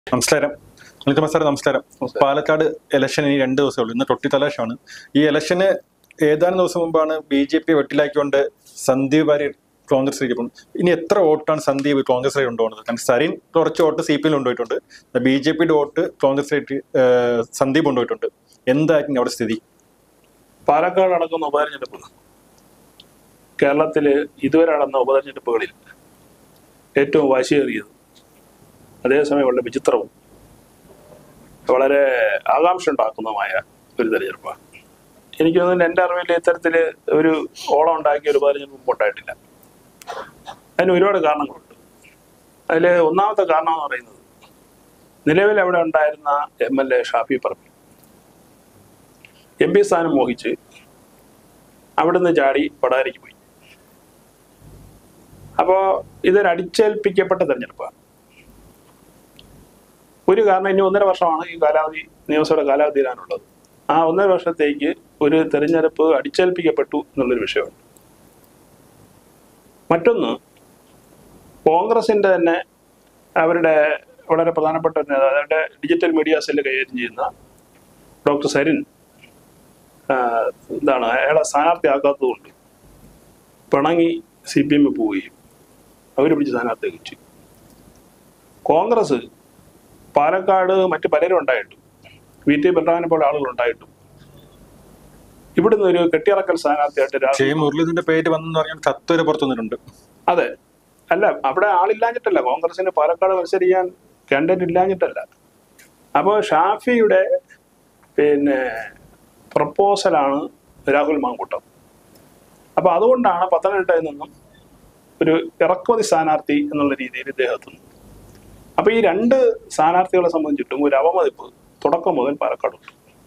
നമസ്കാരം അനിൽകുമാർ സാർ നമസ്കാരം പാലക്കാട് ഇലക്ഷൻ ഇനി രണ്ട് ദിവസമേ ഉള്ളൂ ഇന്ന് തൊട്ടിത്തലാശമാണ് ഈ ഇലക്ഷന് ഏതാനും ദിവസം മുമ്പാണ് ബി ജെ പി വെട്ടിലാക്കിക്കൊണ്ട് സന്ദീപ് വാര്യർ കോൺഗ്രസിലേക്ക് പോകുന്നത് ഇനി എത്ര വോട്ടാണ് സന്ദീപ് കോൺഗ്രസിലേക്ക് കൊണ്ടുപോകുന്നത് കാരണം സരിൻ കുറച്ച് വോട്ട് സി പി എൽ കൊണ്ടുപോയിട്ടുണ്ട് ബി ജെ പിയുടെ വോട്ട് കോൺഗ്രസിലേക്ക് ഏഹ്, സന്ദീപ് കൊണ്ടുപോയിട്ടുണ്ട് എന്തായിരിക്കും അവിടെ സ്ഥിതി പാലക്കാട് നടക്കുന്ന ഉപതെരഞ്ഞെടുപ്പ് കേരളത്തിൽ ഇതുവരെ നടന്ന ഉപതെരഞ്ഞെടുപ്പുകളിൽ ഏറ്റവും വാശിയേറിയത് അതേസമയം വളരെ വിചിത്രവും വളരെ ആകാംക്ഷ ഉണ്ടാക്കുന്നതുമായ ഒരു തെരഞ്ഞെടുപ്പാണ് എനിക്ക് തോന്നുന്നു എൻ്റെ അറിവിൽ ഇത്തരത്തിൽ ഒരു ഓളം ഉണ്ടാക്കിയ ഒരു ഉപതെരഞ്ഞെടുപ്പ് മുമ്പ് ഉണ്ടായിട്ടില്ല അതിന് ഒരുപാട് കാരണങ്ങളുണ്ട് അതിൽ ഒന്നാമത്തെ കാരണം എന്ന് പറയുന്നത് നിലവിൽ അവിടെ ഉണ്ടായിരുന്ന M L A Shafi Parambil M P സ്ഥാനം മോഹിച്ച് അവിടുന്ന് ചാടി വടാരിക്ക് പോയി അപ്പോ ഇതൊരു അടിച്ചേൽപ്പിക്കപ്പെട്ട തെരഞ്ഞെടുപ്പാണ് ഒരു കാരണം ഇനി ഒന്നര വർഷമാണ് ഈ കാലാവധി നിയമസഭയുടെ കാലാവധി തീരാനുള്ളത് ആ ഒന്നര വർഷത്തേക്ക് ഒരു തെരഞ്ഞെടുപ്പ് അടിച്ചേൽപ്പിക്കപ്പെട്ടു എന്നുള്ളൊരു വിഷയമുണ്ട് മറ്റൊന്ന് കോൺഗ്രസിന്റെ തന്നെ അവരുടെ വളരെ പ്രധാനപ്പെട്ട ഒരു നേതാവ് അവരുടെ ഡിജിറ്റൽ മീഡിയ സെല്ല് കൈകാര്യം ചെയ്യുന്ന ഡോക്ടർ സരിൻ ആഹ് എന്താണ് അയാളെ സ്ഥാനാർത്ഥിയാക്കാത്തതുകൊണ്ട് പിണങ്ങി സി പി എം പോവുകയും അവർ പിടിച്ച് സ്ഥാനാർത്ഥി വെച്ചു കോൺഗ്രസ് പാലക്കാട് മറ്റ് പലരും ഉണ്ടായിട്ടും വി ടി ബലറാമിനെ പോലെ ആളുകൾ ഉണ്ടായിട്ടും ഇവിടുന്ന് ഒരു കെട്ടിയിറക്കൽ സ്ഥാനാർത്ഥിയായിട്ട് രാ- ജെ മുരളീധരന്റെ പേര് വന്നെന്ന് പറഞ്ഞാൽ കത്ത് വരെ പുറത്തു വന്നിട്ടുണ്ട് അതെ അല്ല അവിടെ ആളില്ലാഞ്ഞിട്ടല്ല കോൺഗ്രസിന് പാലക്കാട് മത്സരിക്കാൻ കാൻഡിഡേറ്റ് ഇല്ലാഞ്ഞിട്ടല്ല അപ്പോൾ ഷാഫിയുടെ പിന്നെ പ്രപ്പോസലാണ് രാഹുൽ മാങ്കൂട്ടം അപ്പൊ അതുകൊണ്ടാണ് പത്തനംതിട്ടയിൽ നിന്നും ഒരു ഇറക്കുമതി സ്ഥാനാർത്ഥി എന്നുള്ള രീതിയിൽ ഇദ്ദേഹം എത്തുന്നത് അപ്പൊ ഈ രണ്ട് സ്ഥാനാർത്ഥികളെ സംബന്ധിച്ചിട്ടും ഒരു അവമതിപ്പ് തുടക്കം മുതൽ പാലക്കാടുണ്ട്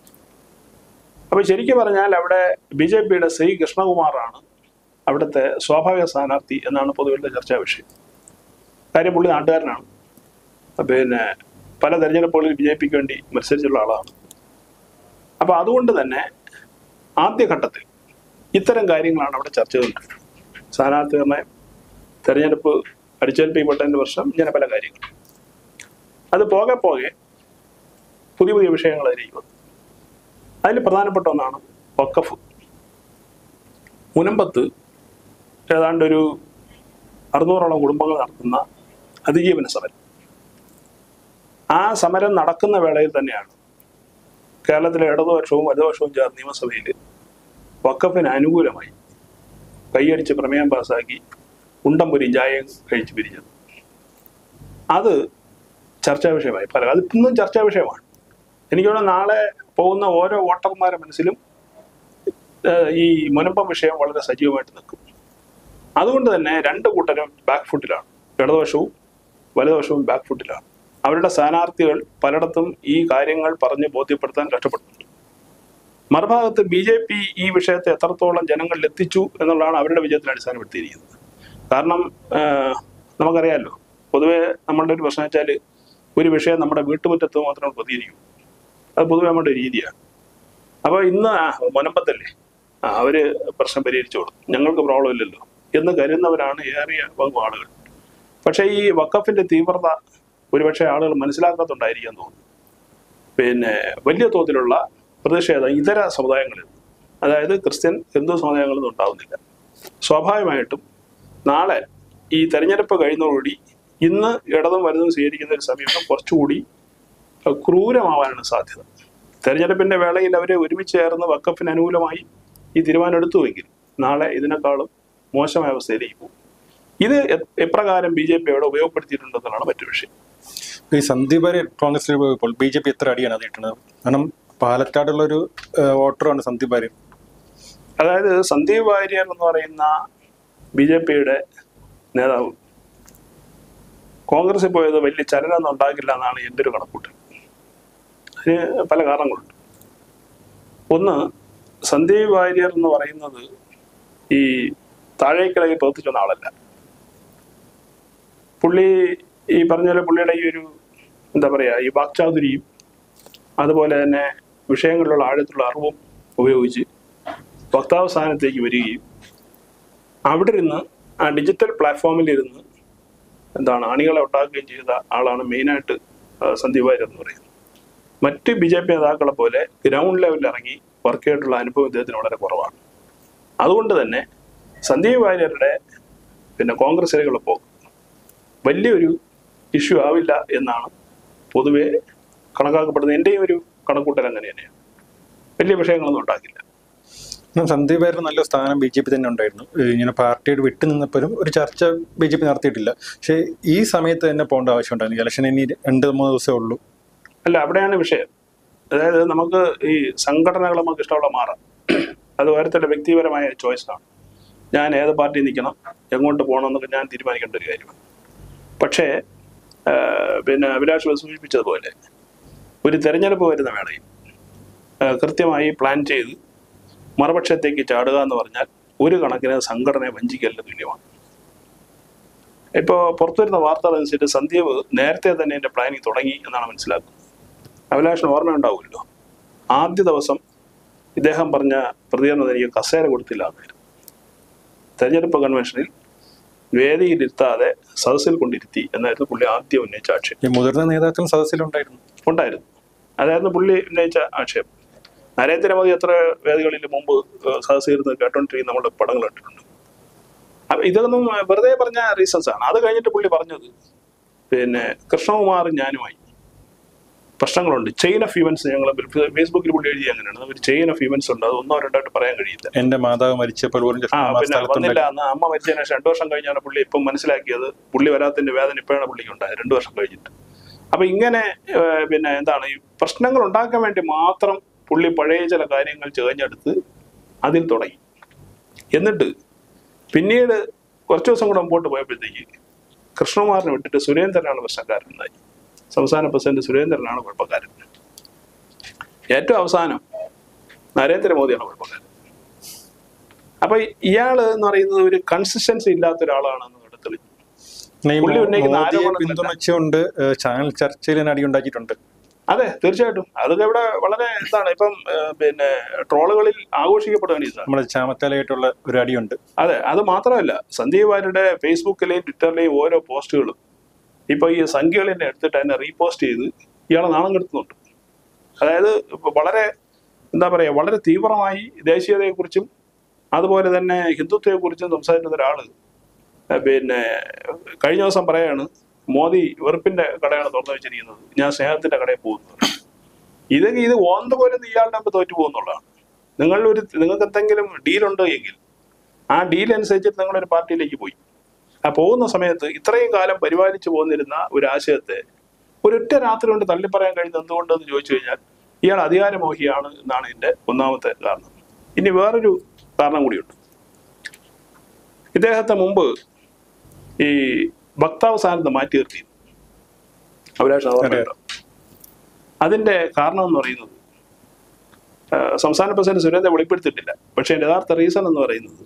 അപ്പൊ ശരിക്കും പറഞ്ഞാൽ അവിടെ ബി ജെ പിയുടെ ശ്രീ കൃഷ്ണകുമാറാണ് അവിടുത്തെ സ്വാഭാവിക സ്ഥാനാർത്ഥി എന്നാണ് പൊതുവിലെ ചർച്ചാ വിഷയം കാര്യം പുള്ളി നാട്ടുകാരനാണ് പിന്നെ പല തെരഞ്ഞെടുപ്പുകളിൽ ബി ജെ പിക്ക് വേണ്ടി മത്സരിച്ചുള്ള ആളാണ് അപ്പൊ അതുകൊണ്ട് തന്നെ ആദ്യഘട്ടത്തിൽ ഇത്തരം കാര്യങ്ങളാണ് അവിടെ ചർച്ച ചെയ്തിട്ടുള്ളത് സ്ഥാനാർത്ഥി നിർണയം തെരഞ്ഞെടുപ്പ് അടിച്ചേൽപ്പിക്കപ്പെട്ടതിന്റെ വർഷം ഇങ്ങനെ പല കാര്യങ്ങൾ അത് പോകെ പോകെ പുതിയ പുതിയ വിഷയങ്ങൾ അതിലേക്ക് വന്നു അതിൽ പ്രധാനപ്പെട്ട ഒന്നാണ് വക്കഫ് മുനമ്പത്ത് ഏതാണ്ട് ഒരു അറുന്നൂറോളം കുടുംബങ്ങൾ നടത്തുന്ന അതിജീവന സമരം ആ സമരം നടക്കുന്ന വേളയിൽ തന്നെയാണ് കേരളത്തിലെ ഇടതുപക്ഷവും വലതുപക്ഷവും ചേർന്ന് നിയമസഭയിൽ വക്കഫിന് അനുകൂലമായി കൈയടിച്ച് പ്രമേയം പാസ്സാക്കി ഉണ്ടംപൊരി ചായയും കഴിച്ച് പിരിഞ്ഞത് അത് ചർച്ചാ വിഷയമായി പല അത് ഇന്നും ചർച്ചാ വിഷയമാണ് എനിക്ക് തോന്നുന്നു നാളെ പോകുന്ന ഓരോ വോട്ടർമാരുടെ മനസ്സിലും ഏഹ് ഈ മുനമ്പം വിഷയം വളരെ സജീവമായിട്ട് നിൽക്കും അതുകൊണ്ട് തന്നെ രണ്ട് കൂട്ടരും ബാക്ക് ഫുട്ടിലാണ് ഇടതുവശവും വലതുവശവും ബാക്ക് ഫുട്ടിലാണ് അവരുടെ സ്ഥാനാർത്ഥികൾ പലയിടത്തും ഈ കാര്യങ്ങൾ പറഞ്ഞ് ബോധ്യപ്പെടുത്താൻ കഷ്ടപ്പെടുന്നുണ്ട് മറുഭാഗത്ത് ബി ജെ പി ഈ വിഷയത്തെ എത്രത്തോളം ജനങ്ങളിൽ എത്തിച്ചു എന്നുള്ളതാണ് അവരുടെ വിജയത്തിൽ അടിസ്ഥാനപ്പെടുത്തിയിരിക്കുന്നത് കാരണം ഏഹ്, നമുക്കറിയാമല്ലോ പൊതുവെ നമ്മളുടെ ഒരു പ്രശ്നം വെച്ചാൽ ഒരു വിഷയം നമ്മുടെ വീട്ടുമുറ്റത്ത് മാത്രമേ പ്രതികരിക്കൂ അത് പൊതുവെ നമ്മുടെ ഒരു രീതിയാണ് അപ്പോൾ ഇന്ന് ആ, മുനമ്പത്തല്ലേ ആ, അവര് പ്രശ്നം പരിഹരിച്ചു കൊടുത്തു ഞങ്ങൾക്ക് പ്രോബ്ലം ഇല്ലല്ലോ എന്ന് കരുതുന്നവരാണ് ഏറിയ വകുപ്പ് ആളുകൾ പക്ഷേ ഈ വക്കഫിന്റെ തീവ്രത ഒരുപക്ഷെ ആളുകൾ മനസ്സിലാക്കാത്തുണ്ടായിരിക്കാൻ തോന്നുന്നു പിന്നെ വലിയ തോതിലുള്ള പ്രതിഷേധം ഇതര സമുദായങ്ങളിൽ നിന്ന്, അതായത് ക്രിസ്ത്യൻ ഹിന്ദു സമുദായങ്ങളിൽ നിന്നും ഉണ്ടാവുന്നില്ല സ്വാഭാവികമായിട്ടും നാളെ ഈ തെരഞ്ഞെടുപ്പ് കഴിയുന്നതോടുകൂടി ഇന്ന് ഇടതും വലതും സ്വീകരിക്കുന്ന ഒരു സമീപനം കുറച്ചുകൂടി അഹ് ക്രൂരമാവാനാണ് സാധ്യത തെരഞ്ഞെടുപ്പിന്റെ വേളയിൽ അവർ ഒരുമിച്ച് ചേർന്ന് വക്കഫിന് അനുകൂലമായി ഈ തീരുമാനം എടുത്തുവെങ്കിൽ നാളെ ഇതിനേക്കാളും മോശമായ അവസ്ഥയിലേക്ക് പോകും ഇത് എ- എപ്രകാരം ബി ജെ പി അവിടെ ഉപയോഗപ്പെടുത്തിയിട്ടുണ്ടെന്നുള്ളതാണ് മറ്റു വിഷയം ഈ സന്ദീപ് വാര്യർ കോൺഗ്രസിൽ പോയപ്പോൾ ബി ജെ പി എത്ര അടിയാണ് അത് കിട്ടുന്നത് കാരണം പാലക്കാടുള്ള ഒരു വോട്ടറാണ് സന്ദീപ് വാര്യർ അതായത് സന്ദീപ് വാര്യർ എന്ന് പറയുന്ന ബി ജെ പിയുടെ നേതാവ് കോൺഗ്രസിൽ പോയത് വലിയ ചലനമൊന്നും ഉണ്ടാക്കില്ല എന്നാണ് എൻ്റെ ഒരു കണക്കൂട്ടൽ അതിന് പല കാരണങ്ങളുണ്ട് ഒന്ന് സന്ദീപ് വാര്യർ എന്ന് പറയുന്നത് ഈ താഴേക്കിടയിൽ പ്രവർത്തിച്ച ഒന്ന ആളല്ല പുള്ളി ഈ പറഞ്ഞ പോലെ പുള്ളിയുടെ ഈ ഒരു എന്താ പറയുക ഈ വാക്ചാതുരിയും അതുപോലെ തന്നെ വിഷയങ്ങളിലുള്ള ആഴത്തിലുള്ള അറിവും ഉപയോഗിച്ച് വക്താവ് സ്ഥാനത്തേക്ക് വരികയും അവിടെ ഇരുന്ന് ആ ഡിജിറ്റൽ പ്ലാറ്റ്ഫോമിൽ ഇരുന്ന് എന്താണ് അണികളെ ഉണ്ടാക്കുകയും ചെയ്ത ആളാണ് മെയിനായിട്ട് ആ, സന്ദീപ് വാര്യർ എന്ന് പറയുന്നത് മറ്റ് ബി ജെ പി നേതാക്കളെ പോലെ ഗ്രൗണ്ട് ലെവലിൽ ഇറങ്ങി വർക്ക് ചെയ്തിട്ടുള്ള അനുഭവം ഇദ്ദേഹത്തിന് വളരെ കുറവാണ് അതുകൊണ്ട് തന്നെ സന്ദീപ് വാര്യരുടെ പിന്നെ കോൺഗ്രസിലേക്കുള്ള പോക്ക് വലിയൊരു ഇഷ്യൂ ആവില്ല എന്നാണ് പൊതുവെ കണക്കാക്കപ്പെടുന്നത് എൻ്റെയും ഒരു കണക്കൂട്ടൽ അങ്ങനെ തന്നെയാണ് വലിയ വിഷയങ്ങളൊന്നും ഉണ്ടാക്കില്ല ഉം, സന്ദീപ് വാര്യർ നല്ല സ്ഥാനം ബി ജെ പി തന്നെ ഉണ്ടായിരുന്നു ഏഹ് ഇങ്ങനെ പാർട്ടിയോട് വിട്ടു നിന്നപ്പോഴും ഒരു ചർച്ച ബി ജെ പി നടത്തിയിട്ടില്ല പക്ഷേ ഈ സമയത്ത് തന്നെ പോകേണ്ട ആവശ്യമുണ്ടായിരുന്നു ഇലക്ഷൻ ഇനി രണ്ട് മൂന്ന് ദിവസമേ ഉള്ളൂ അല്ല അവിടെയാണ് വിഷയം അതായത് നമുക്ക് ഈ സംഘടനകൾ നമുക്ക് ഇഷ്ടമുള്ള മാറാം അത് ഓരോരുത്തരുടെ വ്യക്തിപരമായ ചോയ്സാണ് ഞാൻ ഏത് പാർട്ടി നിൽക്കണം എങ്ങോട്ട് പോകണം എന്നൊക്കെ ഞാൻ തീരുമാനിക്കേണ്ട ഒരു കാര്യമാണ് പക്ഷേ ആ, പിന്നെ അഭിലാഷ് സൂചിപ്പിച്ചതുപോലെ ഒരു തെരഞ്ഞെടുപ്പ് വരുന്ന വേളയിൽ ആ, കൃത്യമായി പ്ലാൻ ചെയ്ത് മറുപക്ഷത്തേക്ക് ചാടുക എന്ന് പറഞ്ഞാൽ ഒരു കണക്കിന് സംഘടനയെ വഞ്ചിക്കലിന് തുല്യമാണ് ഇപ്പോൾ പുറത്തുവരുന്ന വാർത്തകൾ അനുസരിച്ച് സന്ദീപ് നേരത്തെ തന്നെ എൻ്റെ പ്ലാനിങ് തുടങ്ങി എന്നാണ് മനസ്സിലാക്കുന്നത് അഭിലാഷിന് ഓർമ്മയുണ്ടാവുമല്ലോ ആദ്യ ദിവസം ഇദ്ദേഹം പറഞ്ഞ പ്രതികരണം എനിക്ക് കസേര കൊടുത്തില്ല എന്നായിരുന്നു തെരഞ്ഞെടുപ്പ് കൺവെൻഷനിൽ വേദിയിലിരുത്താതെ സദസ്സിൽ കൊണ്ടിരുത്തി എന്നായിരുന്നു പുള്ളി ആദ്യം ഉന്നയിച്ച ആക്ഷേപം ഈ മുതിർന്ന നേതാക്കളും സദസ്സിലുണ്ടായിരുന്നു ഉണ്ടായിരുന്നു അതായിരുന്നു പുള്ളി ഉന്നയിച്ച ആക്ഷേപം നരേന്ദ്രമോദി എത്ര വേദികളിൽ മുമ്പ് ഏഹ്, സദസ്സിൽ ഇരുന്ന് കേട്ടോണ്ടിരിക്കുന്ന നമ്മുടെ പടങ്ങൾ കണ്ടിട്ടുണ്ട് അപ്പൊ ഇതൊന്നും വെറുതെ പറഞ്ഞ റീസൺസ് ആണ് അത് കഴിഞ്ഞിട്ട് പുള്ളി പറഞ്ഞത് പിന്നെ കൃഷ്ണകുമാറും ഞാനുമായി പ്രശ്നങ്ങളുണ്ട് ചെയിൻ ഓഫ് ഇവന്റ്സ് ഞങ്ങൾ ഫേസ്ബുക്കിൽ പുള്ളി എഴുതി അങ്ങനെയാണ് ഒരു ചെയിൻ ഓഫ് ഇവന്റ്സ് ഉണ്ട് അത് ഒന്നോ രണ്ടോ ആയിട്ട് പറയാൻ കഴിയില്ല എന്റെ മാതാവ് മരിച്ചപ്പോൾ പോലും ആ കൃഷ്ണകുമാർ പിന്നെ വന്നില്ല സ്ഥലത്തുണ്ടായിരുന്നു അന്ന് അമ്മ മരിച്ചതിന് ശേഷം രണ്ടു വർഷം കഴിഞ്ഞാണ് പുള്ളി ഇപ്പം മനസ്സിലാക്കിയത് പുള്ളി വരാത്തതിന്റെ വേദന ഇപ്പോഴാണ് പുള്ളിക്ക് ഉണ്ടായത് രണ്ടു വർഷം കഴിഞ്ഞിട്ട് അപ്പൊ ഇങ്ങനെ ഏഹ്, പിന്നെ എന്താണ് ഈ പ്രശ്നങ്ങൾ ഉണ്ടാക്കാൻ വേണ്ടി മാത്രം പുള്ളി പഴയ ചില കാര്യങ്ങൾ ചേഞ്ഞെടുത്ത് അതിൽ തുടങ്ങി എന്നിട്ട് പിന്നീട് കുറച്ച് ദിവസം കൂടെ മുമ്പോട്ട് പോയപ്പോഴത്തേക്ക് കൃഷ്ണകുമാറിനെ വിട്ടിട്ട് സുരേന്ദ്രനാണ് പ്രശ്നക്കാരനായി സംസ്ഥാന പ്രസിഡന്റ് സുരേന്ദ്രനാണ് കുഴപ്പക്കാരൻ ഏറ്റവും അവസാനം നരേന്ദ്രമോദിയാണ് കുഴപ്പക്കാരൻ അപ്പൊ ഇയാള് എന്ന് പറയുന്നത് ഒരു കൺസിസ്റ്റൻസി ഇല്ലാത്ത ഒരാളാണെന്ന് ഇവിടെ തെളിഞ്ഞു ഈ പുള്ളി ഉന്നയിക്കുന്ന മോദിയെ ആരോപണങ്ങളെല്ലാം- പിന്തുണച്ചുകൊണ്ട് ഏഹ് ചാനൽ ചർച്ചയിൽ തന്നെ അടിയുണ്ടാക്കിയിട്ടുണ്ട് അതെ തീർച്ചയായിട്ടും അതൊക്കെ ഇവിടെ വളരെ എന്താണ് ഇപ്പം ഏഹ്, പിന്നെ ട്രോളുകളിൽ ആഘോഷിക്കപ്പെടുകയാണ് ഇതാണ് നമ്മുടെ ചാമത്തലയായിട്ടുള്ള ഒരു അടിയുണ്ട് അതെ അത് മാത്രമല്ല സന്ദീപ് വാര്യരുടെ ഫേസ്ബുക്കിലെയും ട്വിറ്ററിലെയും ഓരോ പോസ്റ്റുകളും ഇപ്പൊ ഈ സംഖ്യകളിനെ എടുത്തിട്ട് അതിനെ റീപോസ്റ്റ് ചെയ്ത് ഇയാളെ നാണം കെടുത്തുന്നുണ്ട് അതായത് ഇപ്പൊ വളരെ എന്താ പറയുക വളരെ തീവ്രമായി ദേശീയതയെക്കുറിച്ചും അതുപോലെ തന്നെ ഹിന്ദുത്വത്തെക്കുറിച്ചും സംസാരിക്കുന്ന ഒരാള് ഏഹ് പിന്നെ കഴിഞ്ഞ ദിവസം പറയാണ് മോദി വെറുപ്പിന്റെ കടയാണ് തുറന്നു വെച്ചിരിക്കുന്നത് ഞാൻ സ്നേഹത്തിന്റെ കടയിൽ പോകുന്നത് ഇതൊക്കെ ഇത് ഓന്ത പോലെ ഇയാളുടെ മുമ്പ് തോറ്റു പോകുന്നുള്ളതാണ് നിങ്ങളുടെ ഒരു നിങ്ങൾക്ക് എന്തെങ്കിലും ഡീലുണ്ട് എങ്കിൽ ആ ഡീൽ അനുസരിച്ചിട്ട് നിങ്ങളൊരു പാർട്ടിയിലേക്ക് പോയി ആ പോകുന്ന സമയത്ത് ഇത്രയും കാലം പരിപാലിച്ചു പോന്നിരുന്ന ഒരു ആശയത്തെ ഒരൊറ്റ രാത്രി കൊണ്ട് തള്ളിപ്പറയാൻ കഴിയുന്നത് എന്തുകൊണ്ടെന്ന് ചോദിച്ചു കഴിഞ്ഞാൽ ഇയാൾ അധികാരമോഹിയാണ് എന്നാണ് ഇതിന്റെ ഒന്നാമത്തെ കാരണം ഇനി വേറൊരു കാരണം കൂടിയുണ്ട് ഇദ്ദേഹത്തെ മുമ്പ് ഈ വക്താവ് സ്ഥാനത്ത് മാറ്റി നിർത്തി അഭിലാഷ് അത് ഓർമ്മയുണ്ടോ? അതിന്റെ കാരണം എന്ന് പറയുന്നത് ആ, സംസ്ഥാന പ്രസിഡന്റ് സുരേന്ദ്രൻ വെളിപ്പെടുത്തിയിട്ടില്ല പക്ഷേ അതിന്റെ യഥാർത്ഥ റീസൺ എന്ന് പറയുന്നത്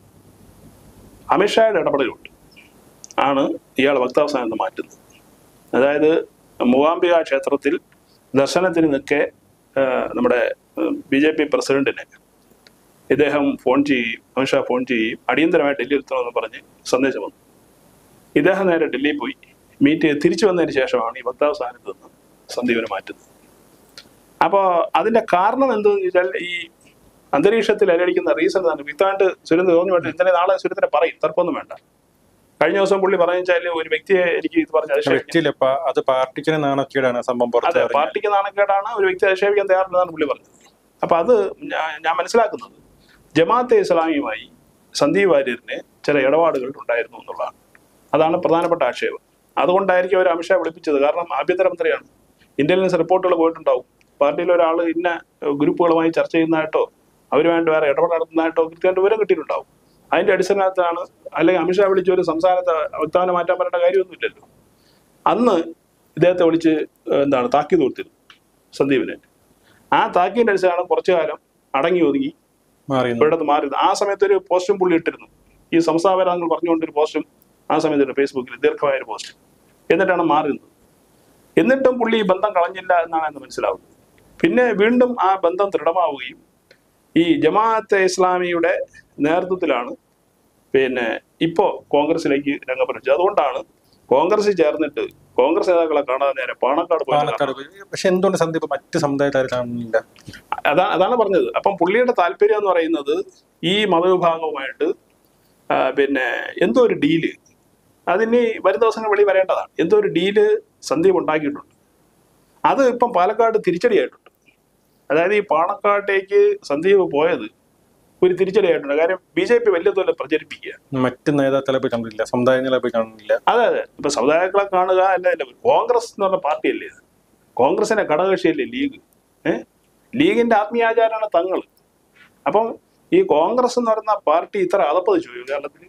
അമിത്ഷായുടെ ഇടപെടലുണ്ട് ആണ് ഇയാൾ വക്താവ് സ്ഥാനത്ത് മാറ്റുന്നത് അതായത് മൂകാംബിക ക്ഷേത്രത്തിൽ ദർശനത്തിന് നിൽക്കെ ആ, നമ്മുടെ ബി ജെ പി പ്രസിഡന്റിനെ ഇദ്ദേഹം ഫോൺ ചെയ്യും അമിത്ഷാ ഫോൺ ചെയ്യും അടിയന്തരമായി ഡൽഹി എത്തണമെന്ന് പറഞ്ഞ് സന്ദേശം വന്നു ഇദ്ദേഹം നേരെ ഡൽഹിയിൽ പോയി മീറ്റ് ചെയ്ത് തിരിച്ചു വന്നതിന് ശേഷമാണ് ഈ വക്താവ് സ്ഥാനത്ത് നിന്ന് സന്ദീപിനെ മാറ്റുന്നത് അപ്പോൾ അതിന്റെ കാരണം എന്തെന്ന് ചോദിച്ചാൽ ഈ അന്തരീക്ഷത്തിൽ അലടിക്കുന്ന റീസൺ എന്താണ് വ്യക്തമായിട്ട് സുരേന്ദ്രൻ തോന്നുമായിട്ട് ഇന്നലെ നാളെ സുരേന്ദ്രനെ പറയും തർക്കമൊന്നും വേണ്ട കഴിഞ്ഞ ദിവസം പുള്ളി പറഞ്ഞു വെച്ചാൽ ഒരു വ്യക്തിയെ എനിക്ക് ഇത് പറഞ്ഞ് അധിക്ഷേപിക്കാൻ വ്യക്തിയില്ല അപ്പൊ അത് പാർട്ടിക്ക് നാണക്കേടാണ് സംഭവം പുറത്ത് അതെ പറഞ്ഞാൽ. പാർട്ടിക്ക് നാണക്കേടാണ് ഒരു വ്യക്തി അധിക്ഷേപിക്കാൻ തയ്യാറുണ്ടെന്നാണ് പുള്ളി പറഞ്ഞത് അപ്പൊ അത് ഞാൻ- ഞാൻ മനസ്സിലാക്കുന്നത് ജമാഅത്തെ ഇസ്ലാമിയുമായി സന്ദീപ് വാര്യരിന് ചില ഇടപാടുകൾ ഉണ്ടായിരുന്നു എന്നുള്ളതാണ് അതാണ് പ്രധാനപ്പെട്ട ആക്ഷേപം അതുകൊണ്ടായിരിക്കും അവർ അമിത്ഷാ വിളിപ്പിച്ചത് കാരണം ആഭ്യന്തരമന്ത്രിയാണ് ഇന്റലിജൻസ് റിപ്പോർട്ടുകൾ പോയിട്ടുണ്ടാവും പാർട്ടിയിലെ ഒരാൾ ഇന്ന ഏഹ്, ഗ്രൂപ്പുകളുമായി ചർച്ച ചെയ്യുന്നതായിട്ടോ അവരുമായിട്ട് വേറെ ഇടപെടൽ നടത്തുന്നതായിട്ടോ കൃത്യമായിട്ട് വിവരം കിട്ടിയിട്ടുണ്ടാവും അതിന്റെ അടിസ്ഥാനത്തിലാണ് അല്ലെങ്കിൽ അമിത്ഷാ വിളിച്ച് ഒരു സംസ്ഥാനത്ത് വക്താവിനെ മാറ്റാൻ പറയേണ്ട കാര്യമൊന്നുമില്ലല്ലോ അന്ന് ഇദ്ദേഹത്തെ വിളിച്ച് ഏഹ്, എന്താണ് താക്കീത് കൊടുത്തിരുന്നു സന്ദീപിനെ ആ താക്കീന്റെ അടിസ്ഥാനം കുറച്ചു കാലം അടങ്ങി ഒതുങ്ങി മാറിയുന്നു ഇവിടുന്ന് മാറി ആ സമയത്ത് ഒരു പോസ്റ്റും പുള്ളി ഇട്ടിരുന്നു ഈ സംസ്ഥാപരാങ്ങൾ പറഞ്ഞുകൊണ്ടൊരു പോസ്റ്റും ആ സമയത്ത് ഇട്ടു ഫേസ്ബുക്കിൽ ദീർഘമായ ഒരു പോസ്റ്റ് എന്നിട്ടാണ് മാറുന്നത് എന്നിട്ടും പുള്ളി ഈ ബന്ധം കളഞ്ഞില്ല എന്നാണ് എന്ന് മനസ്സിലാവുന്നത് പിന്നെ വീണ്ടും ആ ബന്ധം ദൃഢമാവുകയും ഈ ജമാഅത്തെ ഇസ്ലാമിയുടെ നേതൃത്വത്തിലാണ് പിന്നെ ഇപ്പോ കോൺഗ്രസിലേക്ക് രംഗപ്രവേശിച്ചത് അതുകൊണ്ടാണ് കോൺഗ്രസ് ചേർന്നിട്ട് കോൺഗ്രസ് നേതാക്കളെ കാണാതെ നേരെ പാണക്കാട് പോയി പാലക്കാട് പോയി പക്ഷെ എന്തുകൊണ്ട് സന്ദീപ് മറ്റ് സമുദായക്കാർ കാണുന്നില്ല അതാ അതാണ് പറഞ്ഞത് അപ്പം പുള്ളിയുടെ താല്പര്യം എന്ന് പറയുന്നത് ഈ മതവിഭാഗവുമായിട്ട് ആ, പിന്നെ എന്തോ ഒരു ഡീല് അതിന് വരും ദിവസങ്ങൾ വെളി വരേണ്ടതാണ് എന്തോ ഒരു ഡീല് സന്ദീപ് ഉണ്ടാക്കിയിട്ടുണ്ട് അത് ഇപ്പം പാലക്കാട് തിരിച്ചടിയായിട്ടുണ്ട് അതായത് ഈ പാണക്കാട്ടേക്ക് സന്ദീപ് പോയത് ഒരു തിരിച്ചടിയായിട്ടുണ്ട് കാര്യം ബി ജെ പി വലിയ തോലെ പ്രചരിപ്പിക്കുക മറ്റ് നേതാക്കളെ പോയി കണ്ടില്ല സമുദായങ്ങളെ പോയി കാണുന്നില്ല അതെ അതെ ഇപ്പൊ സമുദായങ്ങളെ കാണുക അല്ല അല്ല കോൺഗ്രസ് എന്ന് പറഞ്ഞ പാർട്ടിയല്ലേ ഇത് കോൺഗ്രസിന്റെ ഘടകകക്ഷിയല്ലേ ലീഗ് ഏഹ് ലീഗിന്റെ ആത്മീയാചാരാണ് തങ്ങൾ അപ്പം ഈ കോൺഗ്രസ് എന്ന് പറയുന്ന പാർട്ടി ഇത്ര അതപ്പതിച്ചു പോയോ കേരളത്തിൽ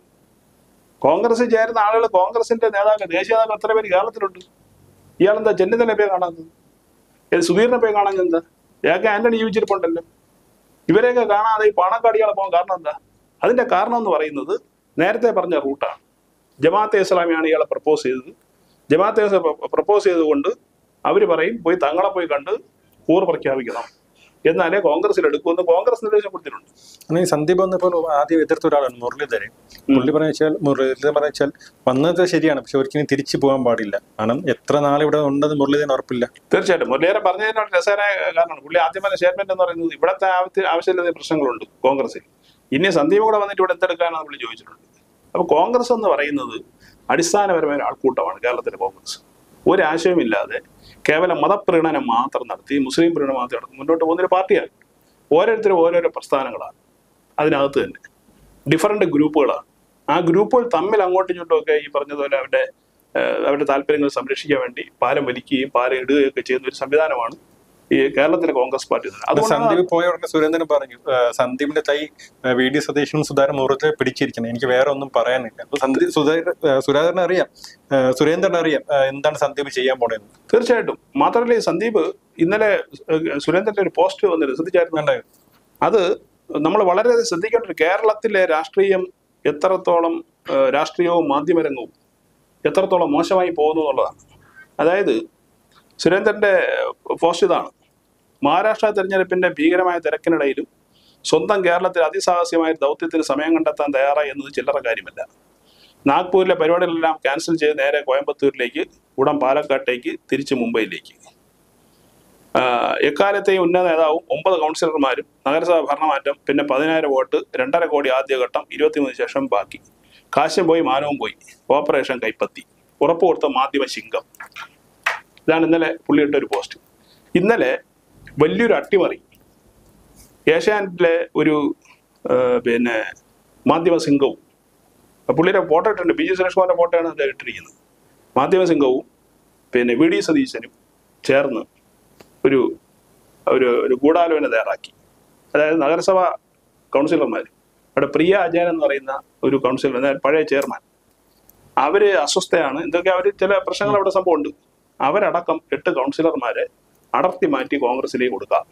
കോൺഗ്രസ് ചേരുന്ന ആളുകൾ കോൺഗ്രസിന്റെ നേതാക്കൾ ദേശീയ നേതാക്കൾ എത്ര പേര് കേരളത്തിലുണ്ട് ഇയാളെന്താ ചെന്നിത്തല പോയി കാണാത്തത് ഏത് സുധീറിനെ പോയി കാണാൻ എന്താ ഇയാൾക്ക് ആന്റണി ജീവിച്ചിരിപ്പുണ്ടല്ലോ ഇവരെയൊക്കെ കാണാതെ ഈ പാണക്കാടികളെ പോകാൻ കാരണം എന്താ അതിന്റെ കാരണം എന്ന് പറയുന്നത് നേരത്തെ പറഞ്ഞ റൂട്ടാണ് ജമാഅത്തെ ഇസ്ലാമിയാണ് ഇയാളെ പ്രപ്പോസ് ചെയ്തത് ജമാഅത്തെ പ്രപ്പോസ് ചെയ്തുകൊണ്ട് അവർ പറയും പോയി തങ്ങളെ പോയി കണ്ട് കൂറ് പ്രഖ്യാപിക്കണം എന്നാലേ കോൺഗ്രസിൽ എടുക്കുമെന്ന് കോൺഗ്രസ് നിർദ്ദേശം കൊടുത്തിട്ടുണ്ട് അങ്ങനെ ഈ സന്ദീപ് വന്നപ്പോൾ ആദ്യം എതിർത്ത ഒരാളാണ് മുരളീധരൻ പുള്ളി പറഞ്ഞ വെച്ചാൽ മുരളീധരൻ പറഞ്ഞ വെച്ചാൽ വന്നത് ശരിയാണ് പക്ഷെ ഒരിക്കലും തിരിച്ചു പോകാൻ പാടില്ല കാരണം എത്ര നാൾ ഇവിടെ ഉണ്ടെന്ന് മുരളീധരൻ ഉറപ്പില്ല തീർച്ചയായിട്ടും മുരളിയേറെ പറഞ്ഞതിനോട് രസകരമായ കാരണമാണ് പുള്ളി ആദ്യം പറഞ്ഞ സ്റ്റേറ്റ്മെന്റ് എന്ന് പറയുന്നത് ഇവിടുത്തെ ആവശ്യ ആവശ്യമില്ലാത്ത പ്രശ്നങ്ങളുണ്ട് കോൺഗ്രസിൽ ഇനി സന്ദീപ് കൂടെ വന്നിട്ട് ഇവിടെ എന്തെടുക്കാനാണ് പുള്ളി ചോദിച്ചിട്ടുണ്ട് അപ്പൊ കോൺഗ്രസ് എന്ന് പറയുന്നത് അടിസ്ഥാനപരമായ ഒരു ആൾക്കൂട്ടമാണ് കേരളത്തിലെ കോൺഗ്രസ് ഒരാശയമില്ലാതെ കേവലം മതപ്രീണനം മാത്രം നടത്തി മുസ്ലിം പ്രീണനം മാത്രം നടത്തി മുന്നോട്ട് പോകുന്ന ഒരു പാർട്ടിയാണ് ഓരോരുത്തരും ഓരോരോ പ്രസ്ഥാനങ്ങളാണ് അതിനകത്ത് തന്നെ ഡിഫറൻറ്റ് ഗ്രൂപ്പുകളാണ് ആ ഗ്രൂപ്പുകൾ തമ്മിൽ അങ്ങോട്ടും ഇങ്ങോട്ടും ഒക്കെ ഈ പറഞ്ഞതുപോലെ അവരുടെ ഏഹ്, അവരുടെ താല്പര്യങ്ങൾ സംരക്ഷിക്കാൻ വേണ്ടി പാലം വലിക്കുകയും പാലം ഇടുകയും ഒക്കെ ചെയ്യുന്ന ഒരു സംവിധാനമാണ് ഈ കേരളത്തിലെ കോൺഗ്രസ് പാർട്ടി തന്നെ. അതുകൊണ്ടാണ് സന്ദീപ് പോയ ഉടനെ സുരേന്ദ്രൻ പറഞ്ഞു ആ, സന്ദീപിന്റെ തൈ ആ, വി ഡി സതീശനും സുധാകരൻ മുഹൂർത്തത്തിൽ പിടിച്ചിരിക്കണം എനിക്ക് വേറെ ഒന്നും പറയാനില്ല അപ്പൊ സന്ദീപ് സുധാകരൻ ആ, സുധാകരൻ അറിയാം ആ, സുരേന്ദ്രൻ അറിയാം ആ, എന്താണ് സന്ദീപ് ചെയ്യാൻ പോണേന്ന് തീർച്ചയായിട്ടും മാത്രമല്ല ഈ സന്ദീപ് ഇന്നലെ ഏഹ്, സുരേന്ദ്രന്റെ ഒരു പോസ്റ്റ് വന്നിട്ട് ശ്രദ്ധിച്ചായിരുന്നു ഉണ്ടായോ? അത് നമ്മൾ വളരെ ശ്രദ്ധിക്കേണ്ട ഒരു കേരളത്തിലെ രാഷ്ട്രീയം എത്രത്തോളം ഏഹ്, രാഷ്ട്രീയവും മാധ്യമരംഗവും എത്രത്തോളം മോശമായി പോകുന്നു എന്നുള്ളതാണ് അതായത് സുരേന്ദ്രന്റെ പോസ്റ്റ് ഇതാണ് മഹാരാഷ്ട്ര തെരഞ്ഞെടുപ്പിന്റെ ഭീകരമായ തിരക്കിനിടയിലും സ്വന്തം കേരളത്തിൽ അതിസാഹസ്യമായ ദൗത്യത്തിന് സമയം കണ്ടെത്താൻ തയ്യാറായി എന്നത് ചില്ലറ കാര്യമല്ല നാഗ്പൂരിലെ പരിപാടികളെല്ലാം ക്യാൻസൽ ചെയ്ത് നേരെ കോയമ്പത്തൂരിലേക്ക് ഉടൻ പാലക്കാട്ടേക്ക് തിരിച്ച് മുംബൈയിലേക്ക് ആഹ് എക്കാലത്തെയും ഉന്നത നേതാവും ഒമ്പത് കൗൺസിലർമാരും നഗരസഭ ഭരണമാറ്റം പിന്നെ പതിനായിരം വോട്ട് രണ്ടര കോടി ആദ്യഘട്ടം ഇരുപത്തിമൂന്ന് ശേഷം ബാക്കി കാശും പോയി മാനവും പോയി ഓപ്പറേഷൻ കൈപ്പത്തി ഉറപ്പ് കൊടുത്ത മാധ്യമ ശിങ്കം ഇതാണ് ഇന്നലെ പുള്ളിയിട്ട ഒരു പോസ്റ്റ് ഇന്നലെ വലിയൊരു അട്ടിമറി ഏഷ്യാനെറ്റിലെ ഒരു ആഹ് പിന്നെ മാധ്യമ സിംഗവും പുള്ളിയുടെ ഫോട്ടോ ഇട്ടിട്ടുണ്ട് ബി ജി സുരേഷ് കുമാറിന്റെ ഫോട്ടോയാണ് അതിൽ ഇട്ടിരിക്കുന്നത് മാധ്യമ സിംഗവും പിന്നെ വി ഡി സതീശനും ചേർന്ന് ഒരു ഒരു ഒരു ഗൂഢാലോചന തയ്യാറാക്കി അതായത് നഗരസഭ കൗൺസിലർമാർ അവിടെ പ്രിയ അജയൻ എന്ന് പറയുന്ന ഒരു കൗൺസിലർ അതായത് പഴയ ചെയർമാൻ അവര് അസ്വസ്ഥയാണ് എന്തൊക്കെ അവർ ചില പ്രശ്നങ്ങൾ അവിടെ സംഭവമുണ്ട് അവരടക്കം എട്ട് കൗൺസിലർമാരെ അടർത്തി മാറ്റി കോൺഗ്രസിലേക്ക് കൊടുക്കാം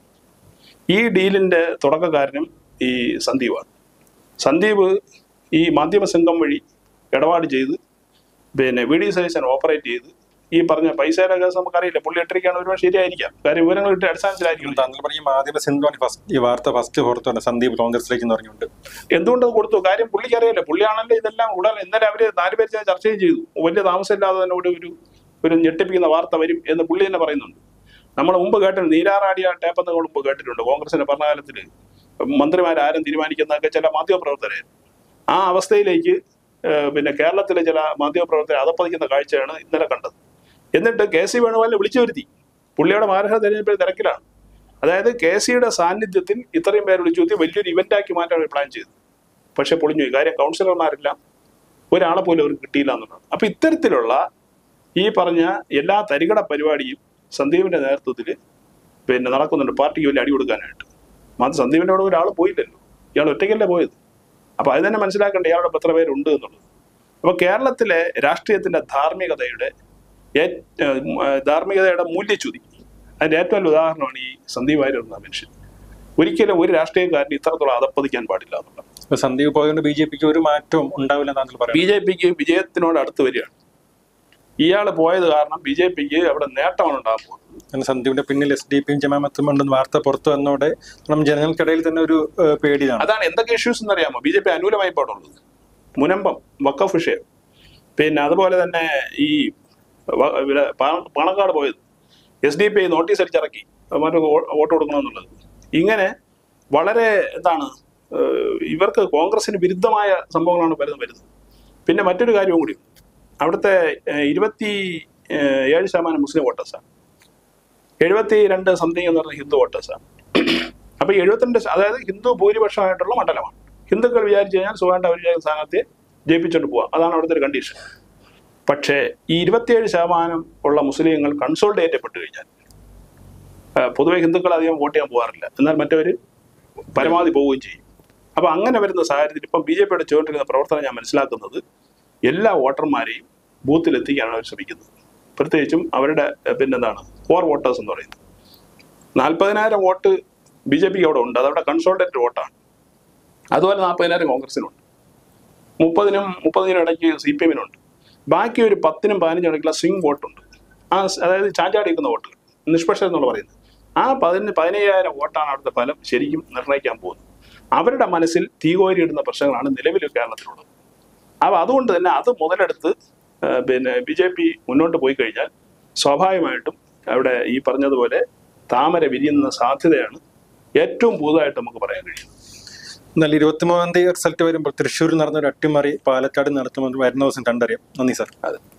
ഈ ഡീലിന്റെ തുടക്കക്കാരനും ഈ സന്ദീപാണ് സന്ദീപ് ഈ മാധ്യമ സംഘം വഴി ഇടപാട് ചെയ്ത് പിന്നെ വി ഡി സതീശൻ ഓപ്പറേറ്റ് ചെയ്ത് ഈ പറഞ്ഞ പൈസയുടെ കേസ് നമുക്കറിയില്ല പുള്ളി എട്ടരയ്ക്കാണ് ഒരുപാട് ശരിയായിരിക്കാം കാര്യം വിവരങ്ങൾ കിട്ടിയ അടിസ്ഥാനത്തിലായിരിക്കും താങ്കൾ പറഞ്ഞ മാധ്യമ സിന്ധുവാണ് ഫസ്റ്റ് ഈ വാർത്ത ഫസ്റ്റ് പുറത്തുണ്ട് സന്ദീപ് കോൺഗ്രസിലേക്ക് എന്ന് പറഞ്ഞുകൊണ്ട് എന്തുകൊണ്ട് അത് കൊടുത്തു കാര്യം പുള്ളിക്ക് അറിയില്ല പുള്ളിയാണല്ലോ ഇതെല്ലാം ഉടൻ ഇന്നലെ അവര് നാലുപേര് ചേർന്ന് ചർച്ചയും ചെയ്തു വലിയ താമസമില്ലാതെ തന്നെ ഒരു ഒരു ഒരു ഞെട്ടിപ്പിക്കുന്ന വാർത്ത വരും എന്ന് പുള്ളി തന്നെ പറയുന്നുണ്ട് നമ്മൾ മുമ്പ് കേട്ടിട്ടുണ്ട് നീരാറാടിയ ടേപ്പ് എന്ന് മുമ്പ് കേട്ടിട്ടുണ്ട് കോൺഗ്രസിന്റെ ഭരണകാലത്തിൽ മന്ത്രിമാരാരും തീരുമാനിക്കുന്നതൊക്കെ ചില മാധ്യമപ്രവർത്തകരായിരുന്നു ആ അവസ്ഥയിലേക്ക് ഏഹ്, പിന്നെ കേരളത്തിലെ ചില മാധ്യമപ്രവർത്തകരെ അതപ്പതിക്കുന്ന കാഴ്ചയാണ് ഇന്നലെ കണ്ടത് എന്നിട്ട് കെ സി വേണുഗോപാലിനെ വിളിച്ചു വരുത്തി പുള്ളിയുടെ മഹാരാഷ്ട്ര തെരഞ്ഞെടുപ്പിൽ തിരക്കിലാണ് അതായത് കെ സിയുടെ സാന്നിധ്യത്തിൽ ഇത്രയും പേര് വിളിച്ചു വരുത്തി വലിയൊരു ഇവന്റാക്കി മാറ്റാൻ അവർ പ്ലാൻ ചെയ്തു പക്ഷെ പൊളിഞ്ഞു പോയി. കാര്യം കൗൺസിലർമാരെല്ലാം ഒരാളെ പോലും അവർക്ക് കിട്ടിയില്ല എന്നുള്ളത് അപ്പൊ ഇത്തരത്തിലുള്ള ഈ പറഞ്ഞ എല്ലാ തരികട പരിപാടിയും സന്ദീപിന്റെ നേതൃത്വത്തിൽ പിന്നെ നടക്കുന്നുണ്ട് പാർട്ടിക്ക് വലിയ അടി കൊടുക്കാനായിട്ട് മാത്രം സന്ദീപിന്റെ അവിടെ ഒരാൾ പോയില്ലല്ലോ ഇയാൾ ഒറ്റയ്ക്കല്ലേ പോയത് അപ്പൊ അത് തന്നെ മനസ്സിലാക്കേണ്ട ഇയാളുടെ ഇപ്പൊ എത്ര പേരുണ്ട് എന്നുള്ളത് അപ്പൊ കേരളത്തിലെ രാഷ്ട്രീയത്തിന്റെ ധാർമ്മികതയുടെ ഏ- ഏഹ് ധാർമ്മികതയുടെ മൂല്യച്യുതി അതിന്റെ ഏറ്റവും വലിയ ഉദാഹരണമാണ് ഈ സന്ദീപ് വാര്യർ എന്ന മനുഷ്യൻ ഒരിക്കലും ഒരു രാഷ്ട്രീയക്കാരന് ഇത്രത്തോളം അതപ്പതിക്കാൻ പാടില്ല എന്നുള്ളത് ഇപ്പൊ സന്ദീപ് പോയതുകൊണ്ട് ബി ജെ പിക്ക് ഒരു മാറ്റവും ഉണ്ടാവില്ല താങ്കൾ പറയാം ബി ജെ പിക്ക് വിജയത്തിനോട് അടുത്ത് വരികയാണ് ഇയാൾ പോയത് കാരണം ബി ജെ പിക്ക് അവിടെ നേട്ടമാണ് ഉണ്ടാകാൻ പോകുന്നത് കാരണം സന്ദീപിന്റെ പിന്നിൽ എസ് ഡി പിയും ജമാമത്തും ഉണ്ടെന്ന് വാർത്ത പുറത്തു വന്നതോടെ നമ്മുടെ ജനങ്ങൾക്കിടയിൽ തന്നെ ഒരു ഏഹ്, പേടിയാണ് അതാണ് എന്തൊക്കെ ഇഷ്യൂസ് എന്നറിയാമോ ബി ജെ പി അനുകൂലമായി പാടുള്ളത് മുനമ്പം വക്കഫ് വിഷയം പിന്നെ അതുപോലെ തന്നെ ഈ വ- ഇവിടെ പാ- പാണക്കാട് പോയത് S D P I notice അടിച്ചിറക്കി അവന്മാർക്ക് വോ- വോട്ട് കൊടുക്കണമെന്നുള്ളത് ഇങ്ങനെ വളരെ എന്താണ് ഏഹ് ഇവർക്ക് കോൺഗ്രസിന് വിരുദ്ധമായ സംഭവങ്ങളാണ് പലതും വരുന്നത് പിന്നെ മറ്റൊരു കാര്യവും കൂടി അവിടുത്തെ ഏഹ് ഇരുപത്തി ഏഹ് ഏഴ് ശതമാനം മുസ്ലിം വോട്ടേഴ്സാണ് എഴുപത്തി രണ്ട് സംതിങ് എന്ന് പറഞ്ഞ ഹിന്ദു വോട്ടേഴ്സാണ് അപ്പൊ എഴുപത്തിരണ്ട് ശ- അതായത് ഹിന്ദു ഭൂരിപക്ഷമായിട്ടുള്ള മണ്ഡലമാണ് ഹിന്ദുക്കൾ വിചാരിച്ചു കഴിഞ്ഞാൽ സുഖമായിട്ട് അവർ വിചാരിക്കുന്ന സ്ഥാനത്തെ ജയിപ്പിച്ചുകൊണ്ട് പോവാം അതാണ് അവിടുത്തെ ഒരു കണ്ടീഷൻ പക്ഷേ ഈ ഇരുപത്തിയേഴ് ശതമാനം ഉള്ള മുസ്ലിങ്ങൾ കൺസോൾട്ട് ചെയ്യപ്പെട്ട് കഴിഞ്ഞാൽ ആ, പൊതുവെ ഹിന്ദുക്കൾ അധികം വോട്ട് ചെയ്യാൻ പോകാറില്ല എന്നാൽ മറ്റവർ പരമാവധി പോവുകയും ചെയ്യും അപ്പൊ അങ്ങനെ വരുന്ന സാഹചര്യത്തിൽ ഇപ്പം ബി ജെ പിയുടെ ചെയ്തുകൊണ്ടിരിക്കുന്ന പ്രവർത്തനം ഞാൻ മനസ്സിലാക്കുന്നത് എല്ലാ വോട്ടർമാരെയും ബൂത്തിൽ എത്തിക്കാനാണ് അവർ ശ്രമിക്കുന്നത് പ്രത്യേകിച്ചും അവരുടെ ഏഹ്, പിന്നെന്താണ് കോർ വോട്ടേഴ്സ് എന്ന് പറയുന്നത് നാൽപ്പതിനായിരം വോട്ട് ബി ജെ പിക്ക് അവിടെ ഉണ്ട് അതവിടെ കൺസോൾട്ടേറ്റ് വോട്ടാണ് അതുപോലെ നാൽപ്പതിനായിരം കോൺഗ്രസിനുണ്ട് മുപ്പതിനും മുപ്പതിനും ഇടയ്ക്ക് സി പി എമ്മിനുണ്ട് ബാക്കി ഒരു പത്തിനും പതിനഞ്ചിനും ഇടയ്ക്കുള്ള സ്വിംഗ് വോട്ടുണ്ട് ആ സ് അതായത് ചാഞ്ചാടി നിൽക്കുന്ന വോട്ടുകൾ നിഷ്പക്ഷ എന്നുള്ള പറയുന്നത് ആ പതിന് പതിനയ്യായിരം വോട്ടാണ് അവിടുത്തെ ഫലം ശരിക്കും നിർണ്ണയിക്കാൻ പോകുന്നത് അവരുടെ മനസ്സിൽ തീകോരിയിടുന്ന പ്രശ്നങ്ങളാണ് നിലവിൽ കേരളത്തിലുള്ളത് അപ്പോൾ അതുകൊണ്ട് തന്നെ അത് മുതലെടുത്ത് ആ, പിന്നെ ബി ജെ പി മുന്നോട്ട് പോയി കഴിഞ്ഞാൽ സ്വാഭാവികമായിട്ടും അവിടെ ഈ പറഞ്ഞതുപോലെ താമര വിരിയുന്ന സാധ്യതയാണ് ഏറ്റവും പുതുതായിട്ട് നമുക്ക് പറയാൻ കഴിയും എന്നാൽ ഇരുപത്തിമൂന്നാം തീയതി റിസൾട്ട് വരുമ്പോൾ തൃശ്ശൂരിൽ നടന്ന ഒരു അട്ടിമറി പാലക്കാട് നടത്തുമെന്ന് വരുന്ന ദിവസം കണ്ടറിയാം നന്ദി സാർ അതെ